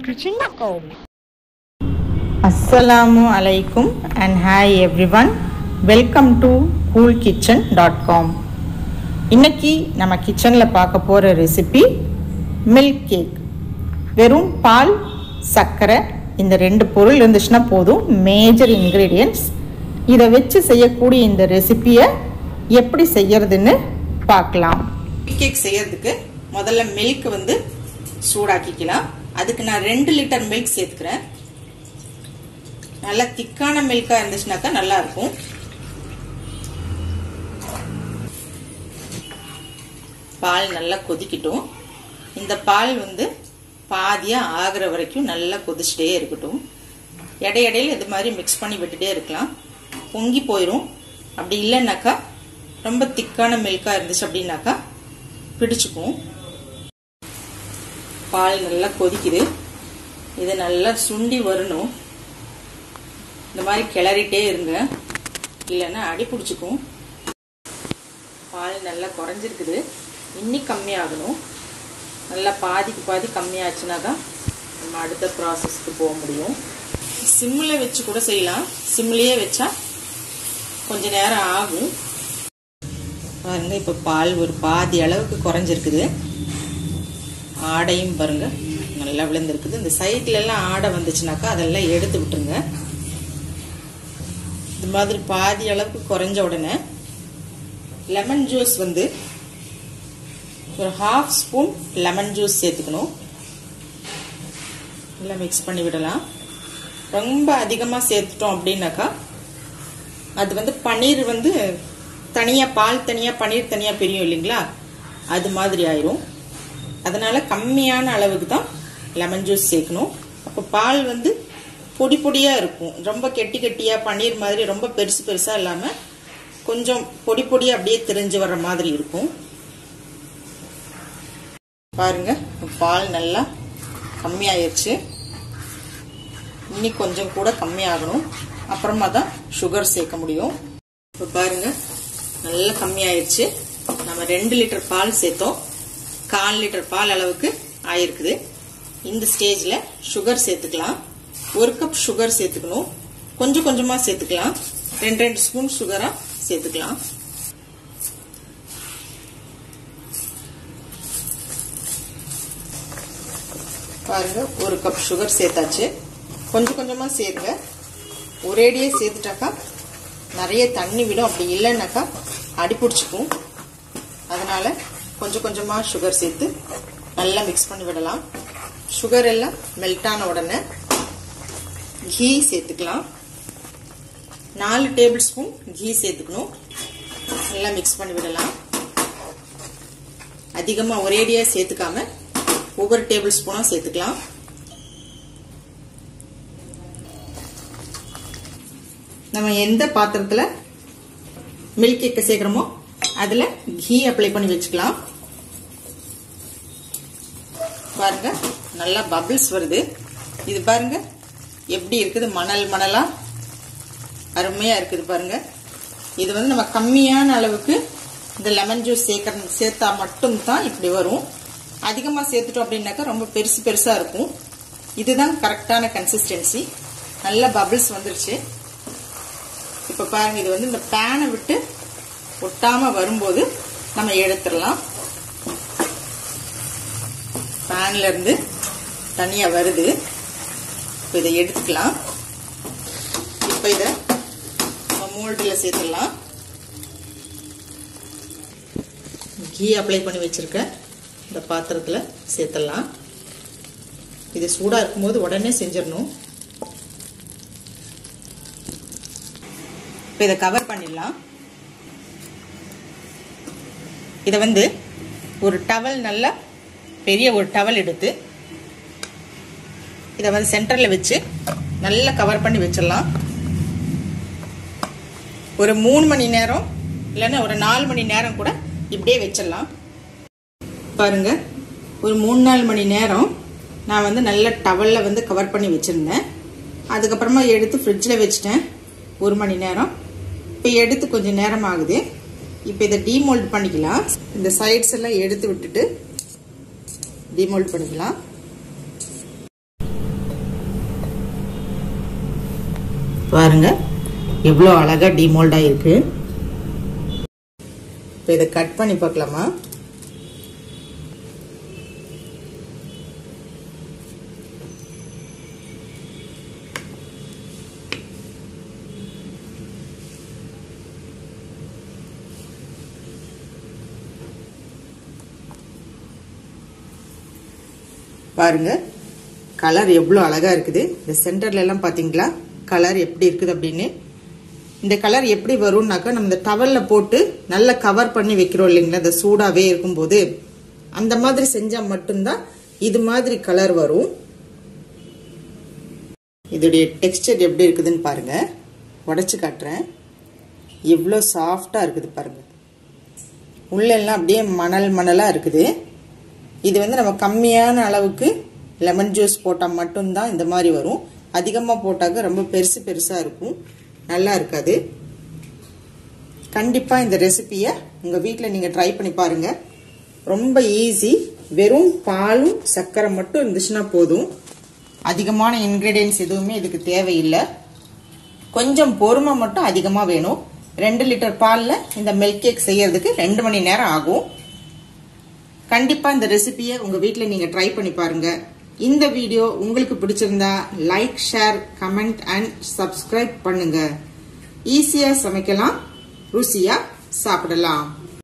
Trichinnakom. அஸ்ஸலாமு அலைக்கும் and hi everyone welcome to cool kitchen dot com இன்னைக்கு நம்ம கிச்சனில் பார்க்க போகிற ரெசிபி மில்க் கேக் வெறும் பால் சர்க்கரை இந்த ரெண்டு பொருள் இருந்துச்சுன்னா போதும் மேஜர் இன்க்ரீடியன்ட்ஸ் இதை வச்சு செய்யக்கூடிய இந்த ரெசிபியை எப்படி செய்யறதுன்னு பார்க்கலாம் மில்க் கேக் செய்யறதுக்கு முதல்ல மில்க் வந்து சூடாக்கிக்கலாம் அதுக்கு நான் ரெண்டு லிட்டர் மில்க் சேர்த்துக்கிறேன் நல்லா திக்கான மில்கா இருந்துச்சுனாக்கா நல்லா இருக்கும் பால் நல்லா கொதிக்கட்டும் இந்த பால் வந்து பாதியா ஆகிற வரைக்கும் நல்லா கொதிச்சுட்டே இருக்கட்டும் இடையிடையில இது மாதிரி மிக்ஸ் பண்ணி விட்டுட்டே இருக்கலாம் பொங்கி போயிடும் அப்படி இல்லைன்னாக்கா ரொம்ப திக்கான மில்கா இருந்துச்சு அப்படின்னாக்கா பிடிச்சுக்கும் பால் நல்லா கொதிக்குது இது நல்லா சுண்டி வரணும் இந்த மாதிரி கிளறிட்டே இருங்க இல்லைன்னா அடி பிடிச்சிக்கும் பால் நல்லா குறைஞ்சிருக்குது இன்னி கம்மியாகணும் நல்லா பாதிக்கு பாதி கம்மியாச்சுன்னா தான் நம்ம அடுத்த ப்ராசஸ்க்கு போக முடியும் சிம்மில் வச்சு கூட செய்யலாம் சிம்லேயே வச்சா கொஞ்ச நேரம் ஆகும் பாருங்க இப்போ பால் ஒரு பாதி அளவுக்கு குறைஞ்சிருக்குது ஆடையும் பாருங்க நல்லா விழுந்திருக்குது இந்த சைட்ல எல்லாம் ஆடை வந்துச்சுனாக்கா அதெல்லாம் எடுத்து விட்டுருங்க இந்த மாதிரி பாதி அளவுக்கு குறைஞ்ச உடனே லெமன் ஜூஸ் வந்து ஒரு ஹாஃப் ஸ்பூன் லெமன் ஜூஸ் சேர்த்துக்கணும் நல்லா மிக்ஸ் பண்ணி விடலாம் ரொம்ப அதிகமாக சேர்த்துட்டோம் அப்படின்னாக்கா அது வந்து பன்னீர் வந்து தனியாக பால் தனியாக பன்னீர் தனியாக பிரியும் இல்லைங்களா அது மாதிரி ஆயிரும் அதனால கம்மியான அளவுக்கு தான் லெமன் ஜூஸ் சேர்க்கணும் அப்போ பால் வந்து பொடி பொடியாக இருக்கும் ரொம்ப கெட்டி கெட்டியாக பன்னீர் மாதிரி ரொம்ப பெருசு பெருசாக இல்லாமல் கொஞ்சம் பொடி பொடியாக அப்படியே தெரிஞ்சு வர்ற மாதிரி இருக்கும் பாருங்க பால் நல்லா கம்மியாயிருச்சு இன்னி கொஞ்சம் கூட கம்மியாகணும் அப்புறமா தான் சுகர் சேர்க்க முடியும் இப்போ பாருங்க நல்லா கம்மியாயிருச்சு நம்ம ரெண்டு லிட்டர் பால் சேர்த்தோம் கால் லிட்டர் பால் அளவுக்கு ஆயிருக்குது இந்த ஸ்டேஜில் சுகர் சேர்த்துக்கலாம் ஒரு கப் சுகர் சேர்த்துக்கணும் கொஞ்சம் கொஞ்சமாக சேர்த்துக்கலாம் ரெண்டு ரெண்டு ஸ்பூன் சுகராக சேர்த்துக்கலாம் பாருங்க ஒரு கப் சுகர் சேர்த்தாச்சு கொஞ்சம் கொஞ்சமாக சேருங்க ஒரேடியே சேர்த்துட்டாக்கா நிறைய தண்ணி விடும் அப்படி இல்லைன்னாக்கா அடி பிடிச்சிக்கும் அதனால கொஞ்சம் கொஞ்சமாக சுகர் சேர்த்து நல்லா மிக்ஸ் பண்ணி விடலாம் சுகர் எல்லாம் மெல்ட் ஆன உடனே கீ சேர்த்துக்கலாம் நாலு டேபிள் ஸ்பூன் கீ சேர்த்துக்கணும் நல்லா மிக்ஸ் பண்ணி விடலாம் அதிகமாக ஒரேடியாக சேர்த்துக்காம ஒவ்வொரு டேபிள் ஸ்பூனாக சேர்த்துக்கலாம் நம்ம எந்த பாத்திரத்தில் மில்க் கேக்கை சேர்க்குறோமோ அதில் கீ அப்ளை பண்ணி வச்சுக்கலாம் பாருங்க நல்லா பபிள்ஸ் வருது இது பாருங்க எப்படி இருக்குது மணல் மணலா அருமையா இருக்குது பாருங்க இது வந்து நம்ம கம்மியான அளவுக்கு இந்த லெமன் ஜூஸ் சேர்க்க சேர்த்தா மட்டும் தான் இப்படி வரும் அதிகமாக சேர்த்துட்டோம் அப்படின்னாக்கா ரொம்ப பெருசு பெருசாக இருக்கும் இதுதான் கரெக்டான கன்சிஸ்டன்சி நல்ல பபிள்ஸ் வந்துருச்சு இப்போ பாருங்க இது வந்து இந்த பேனை விட்டு ஒட்டாம வரும்போது நம்ம எடுத்துடலாம் பேன்ல இருந்து தனியா வருது இப்போ இதை எடுத்துக்கலாம் இப்போ இதை நம்ம மோல்டில் சேர்த்துடலாம் கீ அப்ளை பண்ணி வச்சிருக்க இந்த பாத்திரத்தில் சேர்த்துடலாம் இது சூடாக இருக்கும்போது உடனே செஞ்சிடணும் இப்போ இதை கவர் பண்ணிடலாம் இதை வந்து ஒரு டவல் நல்லா பெரிய ஒரு டவல் எடுத்து இதை வந்து சென்டரில் வச்சு நல்லா கவர் பண்ணி வச்சிடலாம் ஒரு மூணு மணி நேரம் இல்லைன்னா ஒரு நாலு மணி நேரம் கூட இப்படியே வச்சிடலாம் பாருங்க ஒரு மூணு நாலு மணி நேரம் நான் வந்து நல்ல டவலில் வந்து கவர் பண்ணி வச்சுருந்தேன் அதுக்கப்புறமா எடுத்து ஃப்ரிட்ஜில் வச்சுட்டேன் ஒரு மணி நேரம் இப்போ எடுத்து கொஞ்சம் நேரம் ஆகுது இப்போ இதை டீமோல்ட் பண்ணிக்கலாம் இந்த சைட்ஸ் எல்லாம் எடுத்து விட்டுட்டு டிமோல்ட் பண்ணிக்கலாம் பாருங்க எவ்வளோ அழகாக டிமோல்ட் ஆகிருக்கு இப்போ இதை கட் பண்ணி பார்க்கலாமா பாருங்க கலர் எவ்வளோ அழகா இருக்குது இந்த சென்டர்ல எல்லாம் பாத்தீங்களா கலர் எப்படி இருக்குது அப்படின்னு இந்த கலர் எப்படி வரும்னாக்கா நம்ம இந்த டவல்ல போட்டு நல்லா கவர் பண்ணி வைக்கிறோம் இல்லைங்களா இந்த சூடாவே இருக்கும்போது அந்த மாதிரி செஞ்சா மட்டும்தான் இது மாதிரி கலர் வரும் இதோடைய டெக்ஸ்டர் எப்படி இருக்குதுன்னு பாருங்க உடச்சு காட்டுறேன் எவ்வளோ சாஃப்டா இருக்குது பாருங்க உள்ளெல்லாம் அப்படியே மணல் மணலாக இருக்குது இது வந்து நம்ம கம்மியான அளவுக்கு லெமன் ஜூஸ் போட்டால் மட்டும்தான் இந்த மாதிரி வரும் அதிகமாக போட்டாக்க ரொம்ப பெருசு பெருசாக இருக்கும் நல்லா இருக்காது கண்டிப்பாக இந்த ரெசிபியை உங்கள் வீட்டில் நீங்கள் ட்ரை பண்ணி பாருங்கள் ரொம்ப ஈஸி வெறும் பாலும் சர்க்கரை மட்டும் இருந்துச்சுன்னா போதும் அதிகமான இன்க்ரீடியன்ஸ் எதுவுமே இதுக்கு தேவையில்லை கொஞ்சம் பொறுமை மட்டும் அதிகமாக வேணும் ரெண்டு லிட்டர் பாலில் இந்த மில்க் கேக் செய்யறதுக்கு ரெண்டு மணி நேரம் ஆகும் கண்டிப்பா இந்த ரெசிபியை உங்க வீட்டில் நீங்க ட்ரை பண்ணி பாருங்க இந்த வீடியோ உங்களுக்கு பிடிச்சிருந்தா like share comment and subscribe பண்ணுங்க ஈஸியா சமைக்கலாம் ருசியா சாப்பிடலாம்